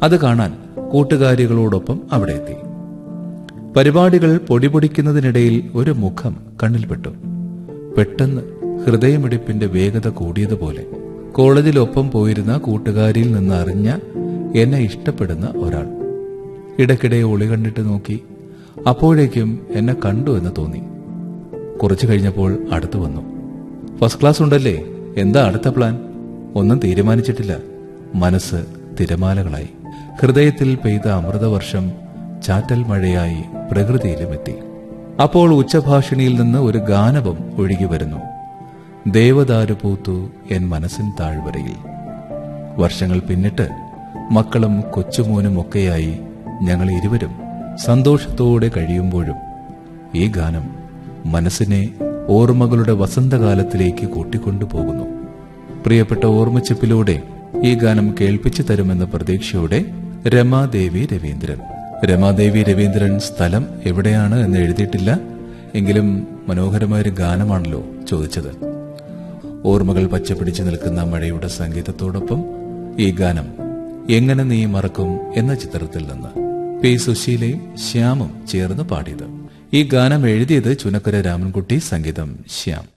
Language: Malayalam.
അത് കാണാൻ കൂട്ടുകാരികളോടൊപ്പം അവിടെ എത്തി പരിപാടികൾ പൊടിപൊടിക്കുന്നതിനിടയിൽ ഒരു മുഖം കണ്ണിൽപ്പെട്ടു പെട്ടെന്ന് ഹൃദയമിടിപ്പിന്റെ വേഗത കൂടിയതുപോലെ കോളേജിലൊപ്പം പോയിരുന്ന കൂട്ടുകാരിയിൽ നിന്ന് അറിഞ്ഞ എന്നെ ഇഷ്ടപ്പെടുന്ന ഒരാൾ ഇടയ്ക്കിടെ ഒളി കണ്ടിട്ട് നോക്കി അപ്പോഴേക്കും എന്നെ കണ്ടു എന്ന് തോന്നി കുറച്ചു കഴിഞ്ഞപ്പോൾ അടുത്തു വന്നു ഫസ്റ്റ് ക്ലാസ് ഉണ്ടല്ലേ എന്താ അടുത്ത പ്ലാൻ ഒന്നും തീരുമാനിച്ചിട്ടില്ല മനസ്സ് തിരമാലകളായി ഹൃദയത്തിൽ പെയ്ത അമൃതവർഷം ചാറ്റൽ മഴയായി പ്രകൃതിയിലുമെത്തി അപ്പോൾ ഉച്ചഭാഷിണിയിൽ നിന്ന് ഒരു ഗാനവും ഒഴുകി വരുന്നു ദേവദാരു പൂത്തു എൻ മനസ്സിൻ താഴ്വരയിൽ വർഷങ്ങൾ പിന്നിട്ട് മക്കളും കൊച്ചുമോനും ഒക്കെയായി ഞങ്ങൾ ഇരുവരും സന്തോഷത്തോടെ കഴിയുമ്പോഴും ഈ ഗാനം മനസ്സിനെ ഓർമ്മകളുടെ വസന്തകാലത്തിലേക്ക് കൂട്ടിക്കൊണ്ടുപോകുന്നു പ്രിയപ്പെട്ട ഓർമ്മച്ചിപ്പിലൂടെ ഈ ഗാനം കേൾപ്പിച്ചു തരുമെന്ന പ്രതീക്ഷയോടെ രമാദേവി രവീന്ദ്രൻ രമാദേവി രവീന്ദ്രൻ സ്ഥലം എവിടെയാണ് എന്ന് എഴുതിയിട്ടില്ല എങ്കിലും മനോഹരമായ ഒരു ഗാനമാണല്ലോ ചോദിച്ചത് ഓർമ്മകൾ പച്ചപിടിച്ചു നിൽക്കുന്ന മഴയുടെ സംഗീതത്തോടൊപ്പം ഈ ഗാനം എങ്ങനെ നീ മറക്കും എന്ന ചിത്രത്തിൽ നിന്ന് പി സുശീലയും ശ്യാമും ചേർന്ന് പാടിയത് ഈ ഗാനം എഴുതിയത് ചുനക്കര രാമൻകുട്ടി സംഗീതം ശ്യാം